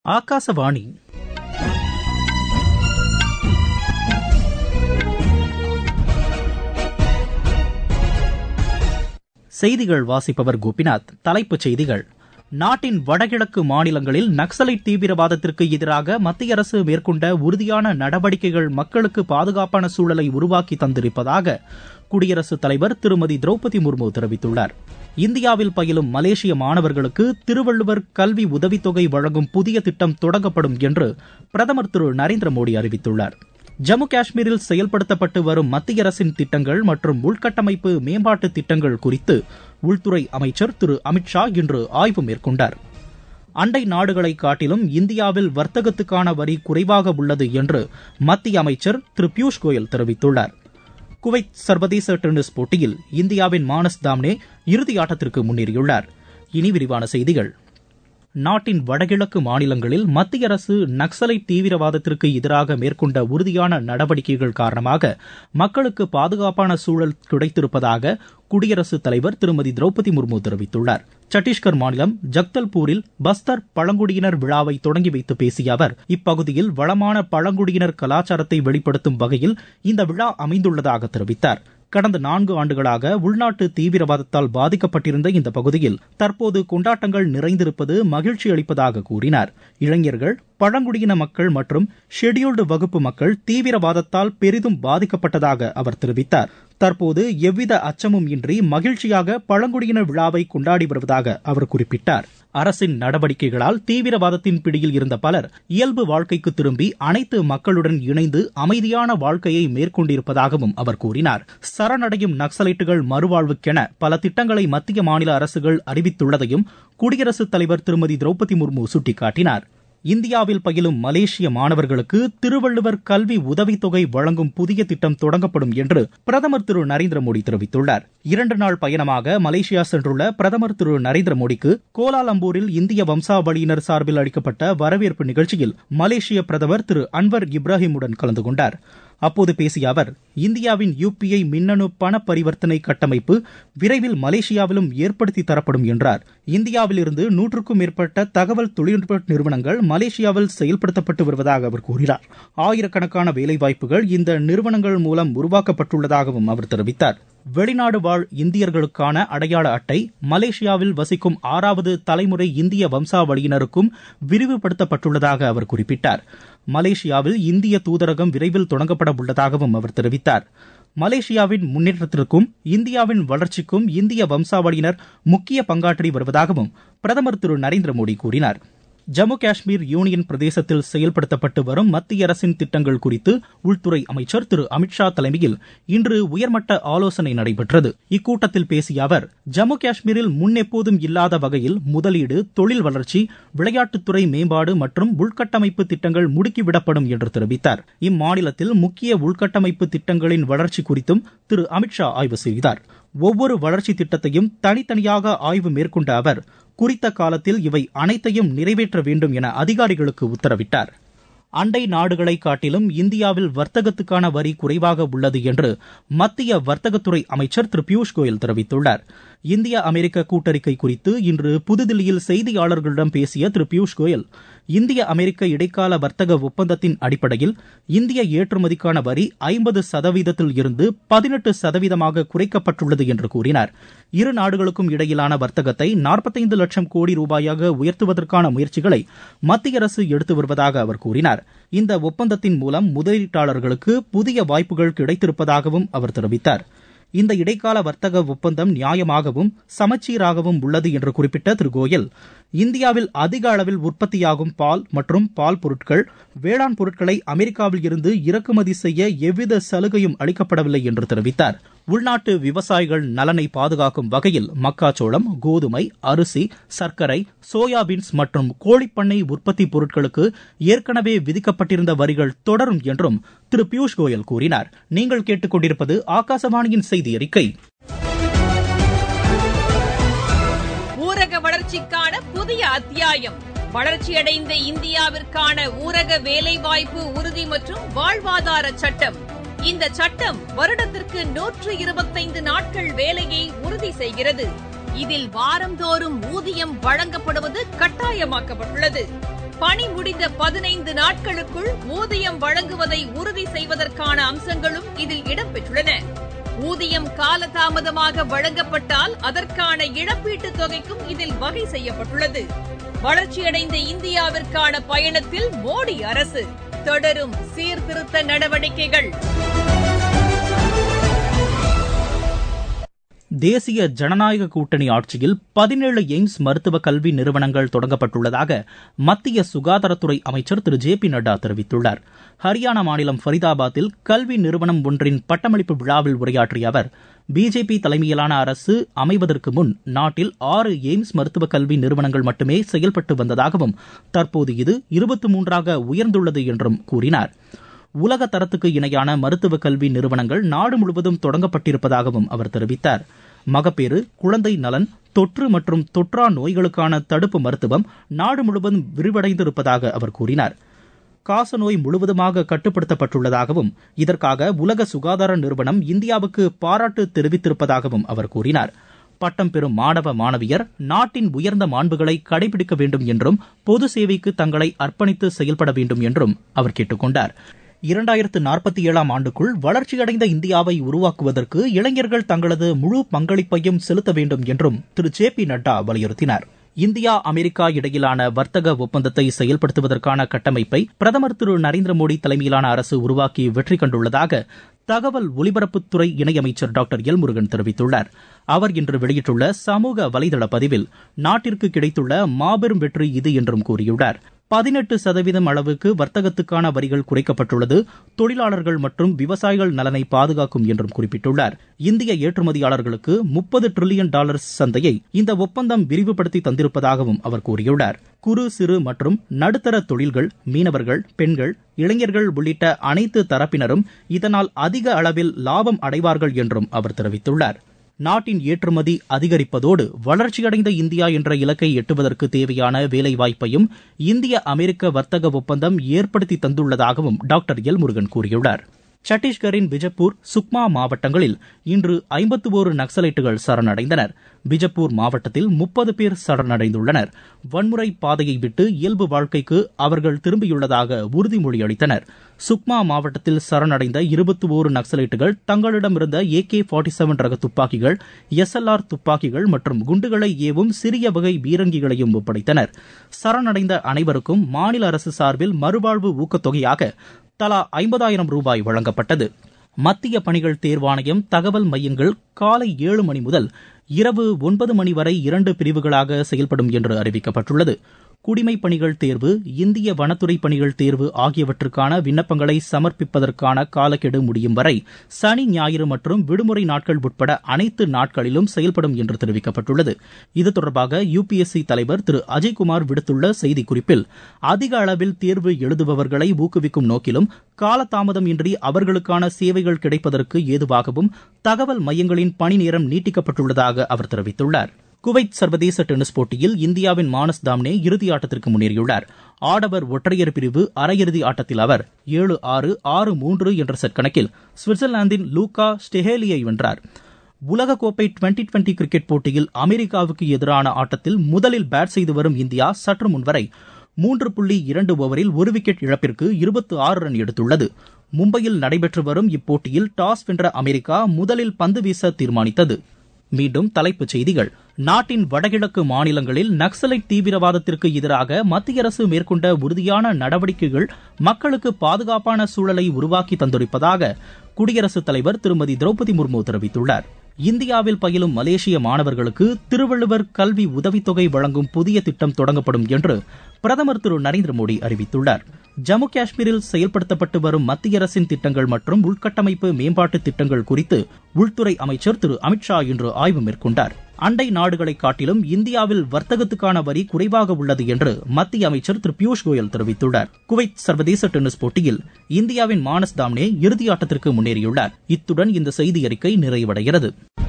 ஆகாசவாணி செய்திகள் வாசிப்பவர் கோபிநாத் தலைப்புச் செய்திகள் நாட்டின் வடகிழக்கு மாநிலங்களில் நக்சலைட் தீவிரவாதத்திற்கு எதிராக மத்திய அரசு மேற்கொண்ட உறுதியான நடவடிக்கைகள் மக்களுக்கு பாதுகாப்பான சூழலை உருவாக்கி தந்திருப்பதாக குடியரசுத் தலைவர் திருமதி திரௌபதி முர்மு தெரிவித்துள்ளார் இந்தியாவில் பயிலும் மலேசிய மாணவர்களுக்கு திருவள்ளுவர் கல்வி உதவித்தொகை வழங்கும் புதிய திட்டம் தொடங்கப்படும் என்று பிரதமர் திரு நரேந்திர மோடி அறிவித்துள்ளார் ஜம்மு காஷ்மீரில் செயல்படுத்தப்பட்டு வரும் மத்திய அரசின் திட்டங்கள் மற்றும் உள்கட்டமைப்பு மேம்பாட்டு திட்டங்கள் குறித்து உள்துறை அமைச்சர் திரு அமித்ஷா இன்று ஆய்வு மேற்கொண்டார் அண்டை நாடுகளை காட்டிலும் இந்தியாவில் வர்த்தகத்துக்கான வரி குறைவாக உள்ளது என்று மத்திய அமைச்சர் திரு பியூஷ் கோயல் தெரிவித்துள்ளார் குவைத் சர்வதேச டென்னிஸ் போட்டியில் இந்தியாவின் மானஸ் தாம்னே இறுதி ஆட்டத்திற்கு முன்னேறியுள்ளார் இனி விரிவான செய்திகள் நாட்டின் வடகிழக்கு மாநிலங்களில் மத்திய அரசு நக்சலைட் தீவிரவாதத்திற்கு எதிராக மேற்கொண்ட உறுதியான நடவடிக்கைகள் காரணமாக மக்களுக்கு பாதுகாப்பான சூழல் கிடைத்திருப்பதாக குடியரசுத் தலைவர் திருமதி திரௌபதி முர்மு தெரிவித்துள்ளார் சத்தீஸ்கர் மாநிலம் ஜக்தல்பூரில் பஸ்தர் பழங்குடியினர் விழாவை தொடங்கி வைத்து பேசிய அவர் இப்பகுதியில் வளமான பழங்குடியினர் கலாச்சாரத்தை வெளிப்படுத்தும் வகையில் இந்த விழா அமைந்துள்ளதாக தெரிவித்தார் கடந்த நான்கு ஆண்டுகளாக உள்நாட்டு தீவிரவாதத்தால் பாதிக்கப்பட்டிருந்த இந்த பகுதியில் தற்போது கொண்டாட்டங்கள் நிறைந்திருப்பது மகிழ்ச்சி அளிப்பதாக கூறினார் இளைஞர்கள் பழங்குடியின மக்கள் மற்றும் ஷெட்யூல்டு வகுப்பு மக்கள் தீவிரவாதத்தால் பெரிதும் பாதிக்கப்பட்டதாக அவர் தெரிவித்தார் தற்போது எவ்வித அச்சமும் இன்றி மகிழ்ச்சியாக பழங்குடியின விழாவை கொண்டாடி வருவதாக அவர் குறிப்பிட்டார் அரசின் நடவடிக்கைகளால் தீவிரவாதத்தின் பிடியில் இருந்த பலர் இயல்பு வாழ்க்கைக்கு திரும்பி அனைத்து மக்களுடன் இணைந்து அமைதியான வாழ்க்கையை மேற்கொண்டிருப்பதாகவும் அவர் கூறினார் சரணடையும் நக்சலைட்டுகள் மறுவாழ்வுக்கென பல திட்டங்களை மத்திய மாநில அரசுகள் அறிவித்துள்ளதையும் குடியரசுத் தலைவர் திருமதி திரௌபதி முர்மு சுட்டிக்காட்டினார் இந்தியாவில் பயிலும் மலேசிய மாணவர்களுக்கு திருவள்ளுவர் கல்வி உதவித்தொகை வழங்கும் புதிய திட்டம் தொடங்கப்படும் என்று பிரதமர் திரு நரேந்திர மோடி தெரிவித்துள்ளார் இரண்டு நாள் பயணமாக மலேசியா சென்றுள்ள பிரதமர் திரு நரேந்திர மோடிக்கு கோலாலம்பூரில் இந்திய வம்சாவளியினர் சார்பில் அளிக்கப்பட்ட வரவேற்பு நிகழ்ச்சியில் மலேசிய பிரதமர் திரு அன்வர் இப்ராஹிமுடன் கலந்து கொண்டார் அப்போது பேசிய அவர் இந்தியாவின் யுபிஐ மின்னணு பண பரிவர்த்தனை கட்டமைப்பு விரைவில் மலேசியாவிலும் ஏற்படுத்தி தரப்படும் என்றார் இந்தியாவிலிருந்து நூற்றுக்கும் மேற்பட்ட தகவல் தொழில்நுட்ப நிறுவனங்கள் மலேசியாவில் செயல்படுத்தப்பட்டு வருவதாக அவர் கூறினார் ஆயிரக்கணக்கான வேலைவாய்ப்புகள் இந்த நிறுவனங்கள் மூலம் உருவாக்கப்பட்டுள்ளதாகவும் அவர் தெரிவித்தார் வெளிநாடு வாழ் இந்தியர்களுக்கான அடையாள அட்டை மலேசியாவில் வசிக்கும் ஆறாவது தலைமுறை இந்திய வம்சாவளியினருக்கும் விரிவுபடுத்தப்பட்டுள்ளதாக அவர் குறிப்பிட்டார் மலேசியாவில் இந்திய தூதரகம் விரைவில் தொடங்கப்பட உள்ளதாகவும் அவர் தெரிவித்தார் மலேசியாவின் முன்னேற்றத்திற்கும் இந்தியாவின் வளர்ச்சிக்கும் இந்திய வம்சாவளியினர் முக்கிய பங்காற்றி வருவதாகவும் பிரதமர் திரு நரேந்திர மோடி கூறினார் ஜம்மு காஷ்மீர் யூனியன் பிரதேசத்தில் செயல்படுத்தப்பட்டு வரும் மத்திய அரசின் திட்டங்கள் குறித்து உள்துறை அமைச்சர் திரு அமித்ஷா தலைமையில் இன்று உயர்மட்ட ஆலோசனை நடைபெற்றது இக்கூட்டத்தில் பேசிய அவர் ஜம்மு காஷ்மீரில் முன்னெப்போதும் இல்லாத வகையில் முதலீடு தொழில் வளர்ச்சி விளையாட்டுத்துறை மேம்பாடு மற்றும் உள்கட்டமைப்பு திட்டங்கள் முடுக்கிவிடப்படும் என்று தெரிவித்தார் இம்மாநிலத்தில் முக்கிய உள்கட்டமைப்பு திட்டங்களின் வளர்ச்சி குறித்தும் திரு அமித்ஷா ஆய்வு செய்தார் ஒவ்வொரு வளர்ச்சி திட்டத்தையும் தனித்தனியாக ஆய்வு மேற்கொண்ட அவர் குறித்த காலத்தில் இவை அனைத்தையும் நிறைவேற்ற வேண்டும் என அதிகாரிகளுக்கு உத்தரவிட்டார் அண்டை நாடுகளை காட்டிலும் இந்தியாவில் வர்த்தகத்துக்கான வரி குறைவாக உள்ளது என்று மத்திய வர்த்தகத்துறை அமைச்சர் திரு பியூஷ் கோயல் தெரிவித்துள்ளார் இந்திய அமெரிக்க கூட்டறிக்கை குறித்து இன்று புதுதில்லியில் செய்தியாளர்களிடம் பேசிய திரு பியூஷ் கோயல் இந்திய அமெரிக்க இடைக்கால வர்த்தக ஒப்பந்தத்தின் அடிப்படையில் இந்திய ஏற்றுமதிக்கான வரி ஐம்பது சதவீதத்தில் இருந்து பதினெட்டு சதவீதமாக குறைக்கப்பட்டுள்ளது என்று கூறினார் இரு நாடுகளுக்கும் இடையிலான வர்த்தகத்தை நாற்பத்தைந்து லட்சம் கோடி ரூபாயாக உயர்த்துவதற்கான முயற்சிகளை மத்திய அரசு எடுத்து வருவதாக அவர் கூறினார் இந்த ஒப்பந்தத்தின் மூலம் முதலீட்டாளர்களுக்கு புதிய வாய்ப்புகள் கிடைத்திருப்பதாகவும் அவர் தெரிவித்தார் இந்த இடைக்கால வர்த்தக ஒப்பந்தம் நியாயமாகவும் சமச்சீராகவும் உள்ளது என்று குறிப்பிட்ட திரு கோயல் இந்தியாவில் அதிக அளவில் உற்பத்தியாகும் பால் மற்றும் பால் பொருட்கள் வேளாண் பொருட்களை அமெரிக்காவில் இருந்து இறக்குமதி செய்ய எவ்வித சலுகையும் அளிக்கப்படவில்லை என்று தெரிவித்தார் உள்நாட்டு விவசாயிகள் நலனை பாதுகாக்கும் வகையில் மக்காச்சோளம் கோதுமை அரிசி சர்க்கரை சோயாபீன்ஸ் மற்றும் கோழிப்பண்ணை உற்பத்தி பொருட்களுக்கு ஏற்கனவே விதிக்கப்பட்டிருந்த வரிகள் தொடரும் என்றும் திரு பியூஷ் கோயல் கூறினார் நீங்கள் கேட்டுக்கொண்டிருப்பது ஆகாசவாணியின் செய்தி அறிக்கை ஊரக வளர்ச்சிக்கான புதிய அத்தியாயம் வளர்ச்சியடைந்த இந்தியாவிற்கான ஊரக வேலைவாய்ப்பு உறுதி மற்றும் வாழ்வாதார சட்டம் இந்த சட்டம் வருடத்திற்கு நூற்று இருபத்தைந்து நாட்கள் வேலையை உறுதி செய்கிறது இதில் வாரந்தோறும் ஊதியம் வழங்கப்படுவது கட்டாயமாக்கப்பட்டுள்ளது பணி முடிந்த பதினைந்து நாட்களுக்குள் ஊதியம் வழங்குவதை உறுதி செய்வதற்கான அம்சங்களும் இதில் இடம்பெற்றுள்ளன ஊதியம் காலதாமதமாக வழங்கப்பட்டால் அதற்கான இழப்பீட்டுத் தொகைக்கும் இதில் வகை செய்யப்பட்டுள்ளது வளர்ச்சியடைந்த இந்தியாவிற்கான பயணத்தில் மோடி அரசு தொடரும் சீர்திருத்த நடவடிக்கைகள் தேசிய ஜனநாயக கூட்டணி ஆட்சியில் பதினேழு எய்ம்ஸ் மருத்துவ கல்வி நிறுவனங்கள் தொடங்கப்பட்டுள்ளதாக மத்திய சுகாதாரத்துறை அமைச்சர் திரு ஜே பி நட்டா தெரிவித்துள்ளார் ஹரியானா மாநிலம் ஃபரிதாபாத்தில் கல்வி நிறுவனம் ஒன்றின் பட்டமளிப்பு விழாவில் உரையாற்றிய அவர் பிஜேபி தலைமையிலான அரசு அமைவதற்கு முன் நாட்டில் ஆறு எய்ம்ஸ் மருத்துவ கல்வி நிறுவனங்கள் மட்டுமே செயல்பட்டு வந்ததாகவும் தற்போது இது இருபத்தி மூன்றாக உயர்ந்துள்ளது என்றும் கூறினார் உலக தரத்துக்கு இணையான மருத்துவ கல்வி நிறுவனங்கள் நாடு முழுவதும் தொடங்கப்பட்டிருப்பதாகவும் அவர் தெரிவித்தார் மகப்பேறு குழந்தை நலன் தொற்று மற்றும் தொற்றா நோய்களுக்கான தடுப்பு மருத்துவம் நாடு முழுவதும் விரிவடைந்திருப்பதாக அவர் கூறினார் காசநோய் முழுவதுமாக கட்டுப்படுத்தப்பட்டுள்ளதாகவும் இதற்காக உலக சுகாதார நிறுவனம் இந்தியாவுக்கு பாராட்டு தெரிவித்திருப்பதாகவும் அவர் கூறினார் பட்டம் பெறும் மாணவ மாணவியர் நாட்டின் உயர்ந்த மாண்புகளை கடைபிடிக்க வேண்டும் என்றும் பொது சேவைக்கு தங்களை அர்ப்பணித்து செயல்பட வேண்டும் என்றும் அவர் கேட்டுக் கொண்டார் இரண்டாயிரத்து நாற்பத்தி ஏழாம் ஆண்டுக்குள் வளர்ச்சியடைந்த இந்தியாவை உருவாக்குவதற்கு இளைஞர்கள் தங்களது முழு பங்களிப்பையும் செலுத்த வேண்டும் என்றும் திரு ஜே பி நட்டா வலியுறுத்தினார் இந்தியா அமெரிக்கா இடையிலான வர்த்தக ஒப்பந்தத்தை செயல்படுத்துவதற்கான கட்டமைப்பை பிரதமர் திரு நரேந்திர மோடி தலைமையிலான அரசு உருவாக்கி வெற்றி கண்டுள்ளதாக தகவல் ஒலிபரப்புத்துறை இணையமைச்சர் டாக்டர் எல் முருகன் தெரிவித்துள்ளார் அவர் இன்று வெளியிட்டுள்ள சமூக வலைதள பதிவில் நாட்டிற்கு கிடைத்துள்ள மாபெரும் வெற்றி இது என்றும் கூறியுள்ளார் பதினெட்டு சதவீதம் அளவுக்கு வர்த்தகத்துக்கான வரிகள் குறைக்கப்பட்டுள்ளது தொழிலாளர்கள் மற்றும் விவசாயிகள் நலனை பாதுகாக்கும் என்றும் குறிப்பிட்டுள்ளார் இந்திய ஏற்றுமதியாளர்களுக்கு முப்பது டிரில்லியன் டாலர் சந்தையை இந்த ஒப்பந்தம் விரிவுபடுத்தி தந்திருப்பதாகவும் அவர் கூறியுள்ளார் குறு சிறு மற்றும் நடுத்தர தொழில்கள் மீனவர்கள் பெண்கள் இளைஞர்கள் உள்ளிட்ட அனைத்து தரப்பினரும் இதனால் அதிக அளவில் லாபம் அடைவார்கள் என்றும் அவர் தெரிவித்துள்ளார் நாட்டின் ஏற்றுமதி அதிகரிப்பதோடு வளர்ச்சியடைந்த இந்தியா என்ற இலக்கை எட்டுவதற்கு தேவையான வேலைவாய்ப்பையும் இந்திய அமெரிக்க வர்த்தக ஒப்பந்தம் ஏற்படுத்தி தந்துள்ளதாகவும் டாக்டர் எல் முருகன் கூறியுள்ளார் சத்தீஸ்கரின் பிஜப்பூர் சுக்மா மாவட்டங்களில் இன்று ஐம்பத்து ஒரு நக்சலைட்டுகள் சரணடைந்தனர் பிஜப்பூர் மாவட்டத்தில் முப்பது பேர் சரணடைந்துள்ளனர் வன்முறை பாதையை விட்டு இயல்பு வாழ்க்கைக்கு அவர்கள் திரும்பியுள்ளதாக உறுதிமொழி அளித்தனர் சுக்மா மாவட்டத்தில் சரணடைந்த இருபத்தி ஓரு நக்சலைட்டுகள் தங்களிடமிருந்த ஏ கே ஃபார்ட்டி செவன் ரக துப்பாக்கிகள் எஸ்எல்ஆர் துப்பாக்கிகள் மற்றும் குண்டுகளை ஏவும் சிறிய வகை பீரங்கிகளையும் ஒப்படைத்தனர் சரணடைந்த அனைவருக்கும் மாநில அரசு சார்பில் மறுவாழ்வு ஊக்கத்தொகையாக தலா ஐம்பதாயிரம் ரூபாய் வழங்கப்பட்டது மத்திய பணிகள் தேர்வாணையம் தகவல் மையங்கள் காலை ஏழு மணி முதல் இரவு ஒன்பது மணி வரை இரண்டு பிரிவுகளாக செயல்படும் என்று அறிவிக்கப்பட்டுள்ளது குடிமைப் பணிகள் தேர்வு இந்திய வனத்துறை பணிகள் தேர்வு ஆகியவற்றுக்கான விண்ணப்பங்களை சமர்ப்பிப்பதற்கான காலக்கெடு முடியும் வரை சனி ஞாயிறு மற்றும் விடுமுறை நாட்கள் உட்பட அனைத்து நாட்களிலும் செயல்படும் என்று தெரிவிக்கப்பட்டுள்ளது இது தொடர்பாக யுபிஎஸ்சி தலைவர் திரு அஜய்குமார் விடுத்துள்ள செய்திக்குறிப்பில் அதிக அளவில் தேர்வு எழுதுபவர்களை ஊக்குவிக்கும் நோக்கிலும் காலதாமதம் இன்றி அவர்களுக்கான சேவைகள் கிடைப்பதற்கு ஏதுவாகவும் தகவல் மையங்களின் பணி நேரம் நீட்டிக்கப்பட்டுள்ளதாக அவர் தெரிவித்துள்ளார் குவைத் சர்வதேச டென்னிஸ் போட்டியில் இந்தியாவின் மானஸ் தாம்னே இறுதி ஆட்டத்திற்கு முன்னேறியுள்ளார் ஆடவர் ஒற்றையர் பிரிவு அரையிறுதி ஆட்டத்தில் அவர் ஏழு ஆறு ஆறு மூன்று என்ற செட் கணக்கில் சுவிட்சர்லாந்தின் லூகா ஸ்டெஹேலியை வென்றார் உலகக்கோப்பை டுவெண்டி டுவெண்டி கிரிக்கெட் போட்டியில் அமெரிக்காவுக்கு எதிரான ஆட்டத்தில் முதலில் பேட் செய்து வரும் இந்தியா சற்று முன்வரை மூன்று புள்ளி இரண்டு ஓவரில் ஒரு விக்கெட் இழப்பிற்கு இருபத்தி ஆறு ரன் எடுத்துள்ளது மும்பையில் நடைபெற்று வரும் இப்போட்டியில் டாஸ் வென்ற அமெரிக்கா முதலில் பந்து வீச தீர்மானித்தது மீண்டும் தலைப்புச் செய்திகள் நாட்டின் வடகிழக்கு மாநிலங்களில் நக்சலைட் தீவிரவாதத்திற்கு எதிராக மத்திய அரசு மேற்கொண்ட உறுதியான நடவடிக்கைகள் மக்களுக்கு பாதுகாப்பான சூழலை உருவாக்கி தந்திருப்பதாக குடியரசுத் தலைவர் திருமதி திரௌபதி முர்மு தெரிவித்துள்ளார் இந்தியாவில் பயிலும் மலேசிய மாணவர்களுக்கு திருவள்ளுவர் கல்வி உதவித்தொகை வழங்கும் புதிய திட்டம் தொடங்கப்படும் என்று பிரதமர் திரு நரேந்திர மோடி அறிவித்துள்ளார் ஜம்மு காஷ்மீரில் செயல்படுத்தப்பட்டு வரும் மத்திய அரசின் திட்டங்கள் மற்றும் உள்கட்டமைப்பு மேம்பாட்டு திட்டங்கள் குறித்து உள்துறை அமைச்சர் திரு அமித்ஷா இன்று ஆய்வு மேற்கொண்டார் அண்டை நாடுகளை காட்டிலும் இந்தியாவில் வர்த்தகத்துக்கான வரி குறைவாக உள்ளது என்று மத்திய அமைச்சர் திரு பியூஷ் கோயல் தெரிவித்துள்ளார் குவைத் சர்வதேச டென்னிஸ் போட்டியில் இந்தியாவின் மானஸ் தாம்னே இறுதியாட்டத்திற்கு முன்னேறியுள்ளார் இத்துடன் இந்த செய்தி அறிக்கை நிறைவடைகிறது